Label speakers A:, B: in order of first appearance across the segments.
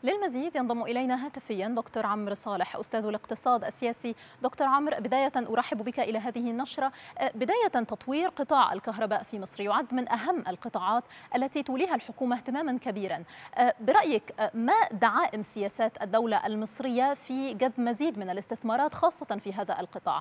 A: للمزيد ينضم إلينا هاتفيا دكتور عمرو صالح أستاذ الاقتصاد السياسي دكتور عمرو بداية أرحب بك إلى هذه النشرة بداية تطوير قطاع الكهرباء في مصر يعد من أهم القطاعات التي توليها الحكومة اهتماما كبيرا برأيك ما دعائم سياسات الدولة المصرية في جذب مزيد من الاستثمارات خاصة في هذا القطاع؟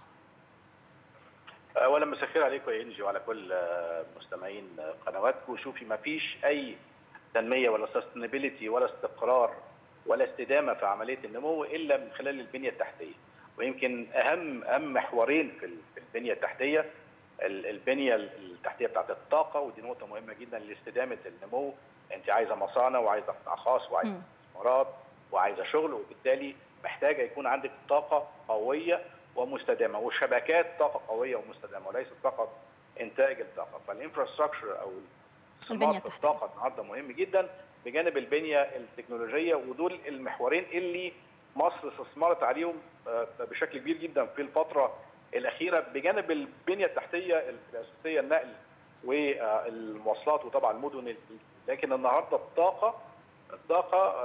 B: اولا مساء الخير عليكم يا انجي وعلى كل مستمعين قنواتكم شوفي ما فيش اي تنميه ولا سستينابيلتي ولا استقرار ولا استدامه في عمليه النمو الا من خلال البنيه التحتيه ويمكن اهم اهم محورين في البنيه التحتيه البنيه التحتيه بتاعت الطاقه ودي نقطه مهمه جدا لاستدامه النمو انت عايزه مصانع وعايزه قطاع خاص وعايزه استثمارات وعايزه شغل وبالتالي محتاجه يكون عندك طاقه قويه ومستدامه وشبكات طاقه قويه ومستدامه وليست فقط انتاج الطاقه فالانفراستراكشر او
A: البنيه
B: التحتيه الطاقه النهارده مهم جدا بجانب البنيه التكنولوجيه ودول المحورين اللي مصر استثمرت عليهم بشكل كبير جدا في الفتره الاخيره بجانب البنيه التحتيه الاساسيه النقل والمواصلات وطبعا المدن لكن النهارده الطاقه الطاقه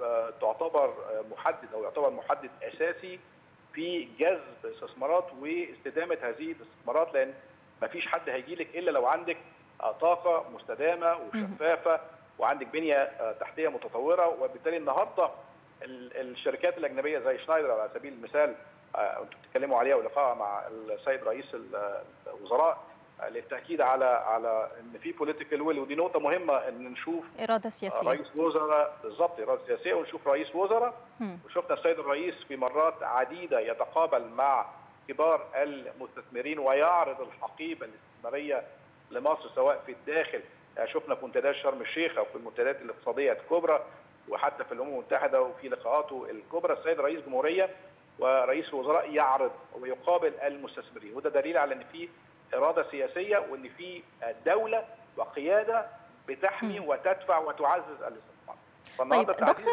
B: تعتبر محدد او يعتبر محدد اساسي في جذب استثمارات واستدامه هذه الاستثمارات لان ما فيش حد هيجي لك الا لو عندك طاقه مستدامه وشفافه وعندك بنيه تحتيه متطوره وبالتالي النهارده الشركات الاجنبيه زي شنايدر على سبيل المثال انتم بتتكلموا عليها ولقاء مع السيد رئيس الوزراء للتاكيد على على ان في بوليتيكال ويل ودي نقطه مهمه ان نشوف
A: اراده سياسيه
B: رئيس وزراء بالظبط اراده سياسيه ونشوف رئيس وزراء وشفنا السيد الرئيس في مرات عديده يتقابل مع كبار المستثمرين ويعرض الحقيبه الاستثماريه لمصر سواء في الداخل شفنا في منتديات شرم الشيخ او في المنتديات الاقتصاديه الكبرى وحتى في الامم المتحده وفي لقاءاته الكبرى السيد رئيس جمهوريه ورئيس الوزراء يعرض ويقابل المستثمرين وده دليل على ان في اراده سياسيه وان في دوله وقياده بتحمي م. وتدفع وتعزز الاستثمار.
A: طيب دكتور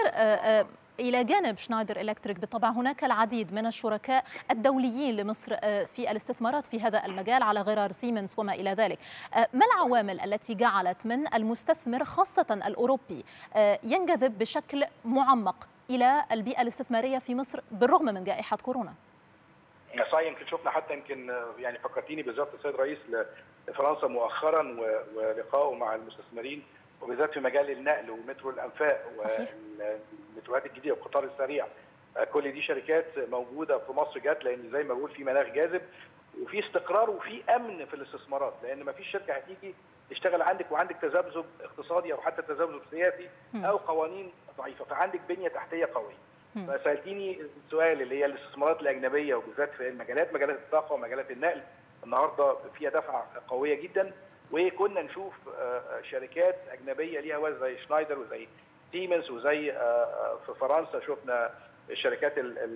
A: الى جانب شنايدر الكتريك بالطبع هناك العديد من الشركاء الدوليين لمصر في الاستثمارات في هذا المجال على غرار سيمنز وما الى ذلك. ما العوامل التي جعلت من المستثمر خاصه الاوروبي ينجذب بشكل معمق الى البيئه الاستثماريه في مصر بالرغم من جائحه كورونا؟
B: صحيح يمكن شفنا حتى يمكن يعني فكرتيني بالظبط السيد رئيس لفرنسا مؤخرا ولقائه مع المستثمرين وبالذات في مجال النقل ومترو الانفاق والمتروات الجديده والقطار السريع كل دي شركات موجوده في مصر جت لان زي ما بقول في مناخ جاذب وفي استقرار وفي امن في الاستثمارات لان ما فيش شركه هتيجي تشتغل عندك وعندك تذبذب اقتصادي او حتى تذبذب سياسي او قوانين ضعيفه فعندك بنيه تحتيه قويه فسالتيني السؤال اللي هي الاستثمارات الاجنبيه وبالذات في المجالات مجالات الطاقه ومجالات النقل النهارده فيها دفعه قويه جدا وكنا نشوف شركات اجنبيه ليها وزن زي شنايدر وزي سيمنز وزي في فرنسا شفنا الشركات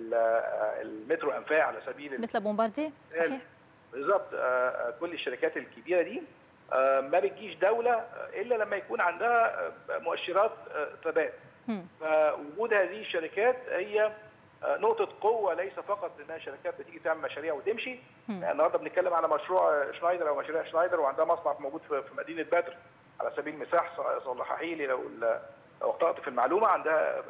B: المترو انفاق على سبيل
A: مثل بومباردي صحيح
B: بالظبط كل الشركات الكبيره دي ما بتجيش دوله الا لما يكون عندها مؤشرات ثبات فوجود هذه الشركات هي نقطة قوة ليس فقط انها شركات بتيجي تعمل مشاريع وتمشي يعني النهارده بنتكلم على مشروع شنايدر او مشاريع شنايدر وعندها مصنع موجود في مدينة بدر على سبيل المثال صلحي لي لو لو اخطأت في المعلومة عندها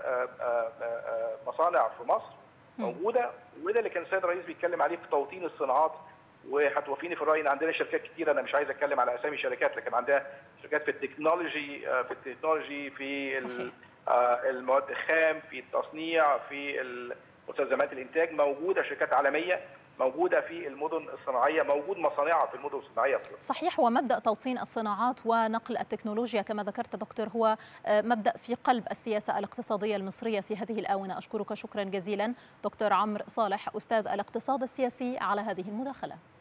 B: مصانع في مصر موجودة وده اللي كان السيد الرئيس بيتكلم عليه في توطين الصناعات وهتوافيني في الراي ان عندنا شركات كتير انا مش عايز اتكلم على اسامي شركات لكن عندها شركات في التكنولوجي في التكنولوجي في المواد الخام في التصنيع في مستلزمات الانتاج موجوده شركات عالميه موجوده في المدن الصناعيه موجود مصانعها في المدن الصناعيه
A: صحيح ومبدا توطين الصناعات ونقل التكنولوجيا كما ذكرت دكتور هو مبدا في قلب السياسه الاقتصاديه المصريه في هذه الاونه اشكرك شكرا جزيلا دكتور عمرو صالح استاذ الاقتصاد السياسي على هذه المداخله